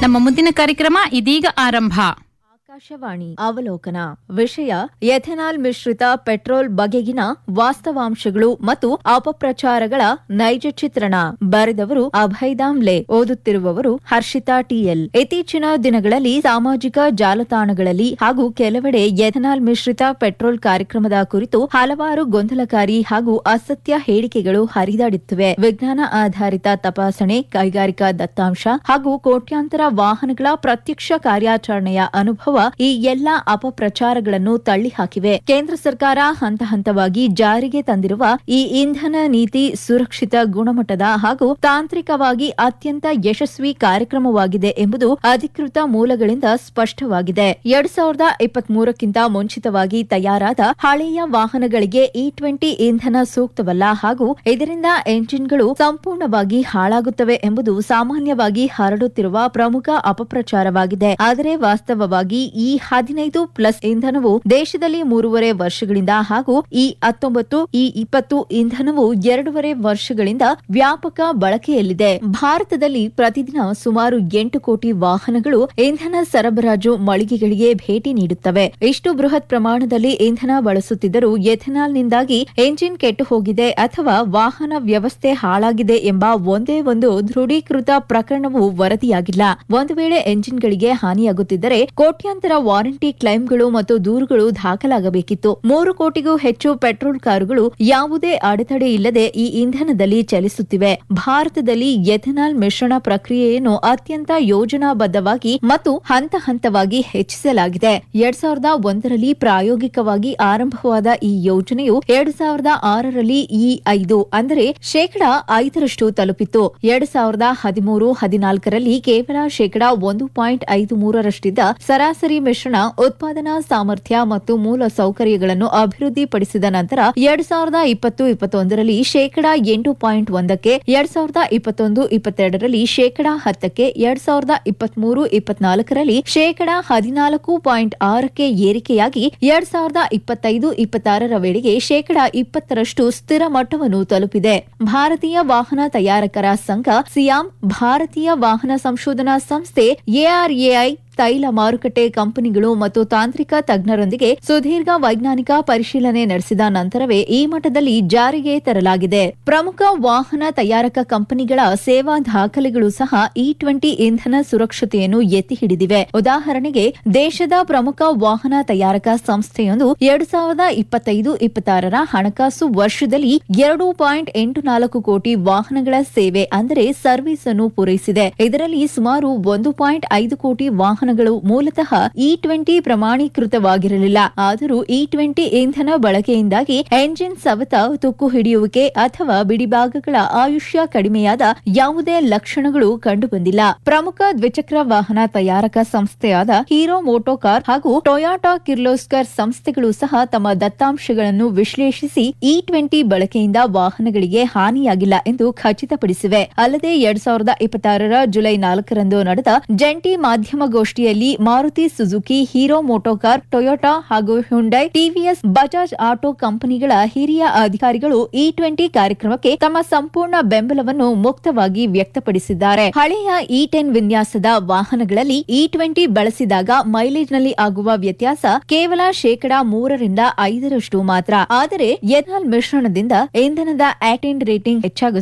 ನಮ್ಮ ಮುಂದಿನ ಕಾರ್ಯಕ್ರಮ ಇದೀಗ ಆರಂಭ ಆಕಾಶವಾಣಿ ಅವಲೋಕನ ವಿಷಯ ಎಥೆನಾಲ್ ಮಿಶ್ರಿತ ಪೆಟ್ರೋಲ್ ಬಗೆಗಿನ ವಾಸ್ತವಾಂಶಗಳು ಮತ್ತು ಅಪಪ್ರಚಾರಗಳ ನೈಜ ಚಿತ್ರಣ ಬರೆದವರು ಅಭಯ್ ದಾಮ್ಲೆ ಓದುತ್ತಿರುವವರು ಹರ್ಷಿತಾ ಟಿಎಲ್ ಇತ್ತೀಚಿನ ದಿನಗಳಲ್ಲಿ ಸಾಮಾಜಿಕ ಜಾಲತಾಣಗಳಲ್ಲಿ ಹಾಗೂ ಕೆಲವೆಡೆ ಎಥೆನಾಲ್ ಮಿಶ್ರಿತ ಪೆಟ್ರೋಲ್ ಕಾರ್ಯಕ್ರಮದ ಕುರಿತು ಹಲವಾರು ಗೊಂದಲಕಾರಿ ಹಾಗೂ ಅಸತ್ಯ ಹೇಳಿಕೆಗಳು ಹರಿದಾಡುತ್ತಿವೆ ವಿಜ್ಞಾನ ಆಧಾರಿತ ತಪಾಸಣೆ ಕೈಗಾರಿಕಾ ದತ್ತಾಂಶ ಹಾಗೂ ಕೋಟ್ಯಾಂತರ ವಾಹನಗಳ ಪ್ರತ್ಯಕ್ಷ ಕಾರ್ಯಾಚರಣೆಯ ಅನುಭವ ಈ ಎಲ್ಲಾ ಅಪಪ್ರಚಾರಗಳನ್ನು ತಳ್ಳಿಹಾಕಿವೆ ಕೇಂದ್ರ ಸರ್ಕಾರ ಹಂತ ಹಂತವಾಗಿ ಜಾರಿಗೆ ತಂದಿರುವ ಈ ಇಂಧನ ನೀತಿ ಸುರಕ್ಷಿತ ಗುಣಮಟ್ಟದ ಹಾಗೂ ತಾಂತ್ರಿಕವಾಗಿ ಅತ್ಯಂತ ಯಶಸ್ವಿ ಕಾರ್ಯಕ್ರಮವಾಗಿದೆ ಎಂಬುದು ಅಧಿಕೃತ ಮೂಲಗಳಿಂದ ಸ್ಪಷ್ಟವಾಗಿದೆ ಎರಡ್ ಸಾವಿರದ ಇಪ್ಪತ್ಮೂರಕ್ಕಿಂತ ಮುಂಚಿತವಾಗಿ ತಯಾರಾದ ಹಳೆಯ ವಾಹನಗಳಿಗೆ ಇ ಟ್ವೆಂಟಿ ಇಂಧನ ಸೂಕ್ತವಲ್ಲ ಹಾಗೂ ಇದರಿಂದ ಎಂಜಿನ್ಗಳು ಸಂಪೂರ್ಣವಾಗಿ ಹಾಳಾಗುತ್ತವೆ ಎಂಬುದು ಸಾಮಾನ್ಯವಾಗಿ ಹರಡುತ್ತಿರುವ ಪ್ರಮುಖ ಅಪಪ್ರಚಾರವಾಗಿದೆ ಆದರೆ ವಾಸ್ತವವಾಗಿ ಈ ಹದಿನೈದು ಪ್ಲಸ್ ಇಂಧನವು ದೇಶದಲ್ಲಿ ಮೂರುವರೆ ವರ್ಷಗಳಿಂದ ಹಾಗೂ ಈ ಹತ್ತೊಂಬತ್ತು ಈ ಇಪ್ಪತ್ತು ಇಂಧನವು ಎರಡೂವರೆ ವರ್ಷಗಳಿಂದ ವ್ಯಾಪಕ ಬಳಕೆಯಲ್ಲಿದೆ ಭಾರತದಲ್ಲಿ ಪ್ರತಿದಿನ ಸುಮಾರು ಎಂಟು ಕೋಟಿ ವಾಹನಗಳು ಇಂಧನ ಸರಬರಾಜು ಮಳಿಗೆಗಳಿಗೆ ಭೇಟಿ ನೀಡುತ್ತವೆ ಇಷ್ಟು ಬೃಹತ್ ಪ್ರಮಾಣದಲ್ಲಿ ಇಂಧನ ಬಳಸುತ್ತಿದ್ದರೂ ಎಥೆನಾಲ್ನಿಂದಾಗಿ ಎಂಜಿನ್ ಕೆಟ್ಟು ಹೋಗಿದೆ ಅಥವಾ ವಾಹನ ವ್ಯವಸ್ಥೆ ಹಾಳಾಗಿದೆ ಎಂಬ ಒಂದೇ ಒಂದು ದೃಢೀಕೃತ ಪ್ರಕರಣವು ವರದಿಯಾಗಿಲ್ಲ ಒಂದು ವೇಳೆ ಎಂಜಿನ್ಗಳಿಗೆ ಹಾನಿಯಾಗುತ್ತಿದ್ದರೆ ಕೋಟ್ಯಾಂತರ ವಾರಂಟಿ ಕ್ಲೈಮ್ಗಳು ಮತ್ತು ದೂರುಗಳು ದಾಖಲಾಗಬೇಕಿತ್ತು ಮೂರು ಕೋಟಿಗೂ ಹೆಚ್ಚು ಪೆಟ್ರೋಲ್ ಕಾರುಗಳು ಯಾವುದೇ ಅಡೆತಡೆ ಇಲ್ಲದೆ ಈ ಇಂಧನದಲ್ಲಿ ಚಲಿಸುತ್ತಿವೆ ಭಾರತದಲ್ಲಿ ಎಥೆನಾಲ್ ಮಿಶ್ರಣ ಪ್ರಕ್ರಿಯೆಯನ್ನು ಅತ್ಯಂತ ಯೋಜನಾಬದ್ಧವಾಗಿ ಮತ್ತು ಹಂತ ಹಂತವಾಗಿ ಹೆಚ್ಚಿಸಲಾಗಿದೆ ಎರಡ್ ಸಾವಿರದ ಒಂದರಲ್ಲಿ ಪ್ರಾಯೋಗಿಕವಾಗಿ ಆರಂಭವಾದ ಈ ಯೋಜನೆಯು ಎರಡ್ ಸಾವಿರದ ಆರರಲ್ಲಿ ಈ ಐದು ಅಂದರೆ ಶೇಕಡಾ ಐದರಷ್ಟು ತಲುಪಿತ್ತು ಎರಡ್ ಸಾವಿರದ ಹದಿಮೂರು ಹದಿನಾಲ್ಕರಲ್ಲಿ ಕೇವಲ ಶೇಕಡಾ ಒಂದು ಪಾಯಿಂಟ್ ಐದು ಮೂರರಷ್ಟಿದ್ದ ಸರಾಸರಿ ಮಿಶ್ರಣ ಉತ್ಪಾದನಾ ಸಾಮರ್ಥ್ಯ ಮತ್ತು ಮೂಲ ಸೌಕರ್ಯಗಳನ್ನು ಅಭಿವೃದ್ಧಿಪಡಿಸಿದ ನಂತರ ಎರಡ್ ಸಾವಿರದ ಇಪ್ಪತ್ತು ಇಪ್ಪತ್ತೊಂದರಲ್ಲಿ ಶೇಕಡಾ ಎಂಟು ಪಾಯಿಂಟ್ ಒಂದಕ್ಕೆ ಎರಡ್ ಸಾವಿರದ ಇಪ್ಪತ್ತೊಂದು ಇಪ್ಪತ್ತೆರಡರಲ್ಲಿ ಶೇಕಡಾ ಹತ್ತಕ್ಕೆ ಎರಡ್ ಸಾವಿರದ ಇಪ್ಪತ್ಮೂರು ಇಪ್ಪತ್ನಾಲ್ಕರಲ್ಲಿ ಶೇಕಡಾ ಹದಿನಾಲ್ಕು ಪಾಯಿಂಟ್ ಆರಕ್ಕೆ ಏರಿಕೆಯಾಗಿ ಎರಡ್ ಸಾವಿರದ ಇಪ್ಪತ್ತೈದು ಇಪ್ಪತ್ತಾರರ ವೇಳೆಗೆ ಶೇಕಡಾ ಇಪ್ಪತ್ತರಷ್ಟು ಸ್ಥಿರ ಮಟ್ಟವನ್ನು ತಲುಪಿದೆ ಭಾರತೀಯ ವಾಹನ ತಯಾರಕರ ಸಂಘ ಸಿಯಾಂ ಭಾರತೀಯ ವಾಹನ ಸಂಶೋಧನಾ ಸಂಸ್ಥೆ ಎಆರ್ಎಐ ತೈಲ ಮಾರುಕಟ್ಟೆ ಕಂಪನಿಗಳು ಮತ್ತು ತಾಂತ್ರಿಕ ತಜ್ಞರೊಂದಿಗೆ ಸುದೀರ್ಘ ವೈಜ್ಞಾನಿಕ ಪರಿಶೀಲನೆ ನಡೆಸಿದ ನಂತರವೇ ಈ ಮಟ್ಟದಲ್ಲಿ ಜಾರಿಗೆ ತರಲಾಗಿದೆ ಪ್ರಮುಖ ವಾಹನ ತಯಾರಕ ಕಂಪನಿಗಳ ಸೇವಾ ದಾಖಲೆಗಳು ಸಹ ಇ ಟ್ವೆಂಟಿ ಇಂಧನ ಸುರಕ್ಷತೆಯನ್ನು ಎತ್ತಿ ಹಿಡಿದಿವೆ ಉದಾಹರಣೆಗೆ ದೇಶದ ಪ್ರಮುಖ ವಾಹನ ತಯಾರಕ ಸಂಸ್ಥೆಯೊಂದು ಎರಡು ಸಾವಿರದ ಇಪ್ಪತ್ತೈದು ಇಪ್ಪತ್ತಾರರ ಹಣಕಾಸು ವರ್ಷದಲ್ಲಿ ಎರಡು ಪಾಯಿಂಟ್ ಎಂಟು ನಾಲ್ಕು ಕೋಟಿ ವಾಹನಗಳ ಸೇವೆ ಅಂದರೆ ಸರ್ವಿಸ್ ಅನ್ನು ಪೂರೈಸಿದೆ ಇದರಲ್ಲಿ ಸುಮಾರು ಒಂದು ಪಾಯಿಂಟ್ ಐದು ಕೋಟಿ ವಾಹನಗಳು ಮೂಲತಃ ಇ ಟ್ವೆಂಟಿ ಪ್ರಮಾಣೀಕೃತವಾಗಿರಲಿಲ್ಲ ಆದರೂ ಇ ಟ್ವೆಂಟಿ ಇಂಧನ ಬಳಕೆಯಿಂದಾಗಿ ಎಂಜಿನ್ ಸವೆತ ತುಕ್ಕು ಹಿಡಿಯುವಿಕೆ ಅಥವಾ ಬಿಡಿಭಾಗಗಳ ಆಯುಷ್ಯ ಕಡಿಮೆಯಾದ ಯಾವುದೇ ಲಕ್ಷಣಗಳು ಕಂಡುಬಂದಿಲ್ಲ ಪ್ರಮುಖ ದ್ವಿಚಕ್ರ ವಾಹನ ತಯಾರಕ ಸಂಸ್ಥೆಯಾದ ಹೀರೋ ಮೋಟೋಕಾರ್ ಹಾಗೂ ಟೊಯಾಟಾ ಕಿರ್ಲೋಸ್ಕರ್ ಸಂಸ್ಥೆಗಳು ಸಹ ತಮ್ಮ ದತ್ತಾಂಶಗಳನ್ನು ವಿಶ್ಲೇಷಿಸಿ ಇ ಟ್ವೆಂಟಿ ಬಳಕೆಯಿಂದ ವಾಹನಗಳಿಗೆ ಹಾನಿಯಾಗಿಲ್ಲ ಎಂದು ಖಚಿತಪಡಿಸಿವೆ ಅಲ್ಲದೆ ಎರಡ್ ಸಾವಿರದ ಇಪ್ಪತ್ತಾರರ ಜುಲೈ ನಾಲ್ಕರಂದು ನಡೆದ ಜಂಟಿ ಮಾಧ್ಯಮಗೋಷ್ಠಿಯಲ್ಲಿ Maruti Suzuki Hero MotoCorp Toyota ಹಾಗೂ ಹ್ಯುಂಡೈ ಟಿವಿಎಸ್ ಬಜಾಜ್ ಆಟೋ ಕಂಪನಿಗಳ ಹಿರಿಯ ಅಧಿಕಾರಿಗಳು ಇ ಟ್ವೆಂಟಿ ಕಾರ್ಯಕ್ರಮಕ್ಕೆ ತಮ್ಮ ಸಂಪೂರ್ಣ ಬೆಂಬಲವನ್ನು ಮುಕ್ತವಾಗಿ ವ್ಯಕ್ತಪಡಿಸಿದ್ದಾರೆ ಹಳೆಯ ಇ ಟೆನ್ ವಿನ್ಯಾಸದ ವಾಹನಗಳಲ್ಲಿ ಇ ಟ್ವೆಂಟಿ ಬಳಸಿದಾಗ ಮೈಲೇಜ್ನಲ್ಲಿ ಆಗುವ ವ್ಯತ್ಯಾಸ ಕೇವಲ ಶೇಕಡಾ ಮೂರರಿಂದ ಐದರಷ್ಟು ಮಾತ್ರ ಆದರೆ ಎಥಾಲ್ ಮಿಶ್ರಣದಿಂದ ಇಂಧನದ ಆಕ್ಟಿನ್ ರೇಟಿಂಗ್ ಹೆಚ್ಚಾಗುತ್ತದೆ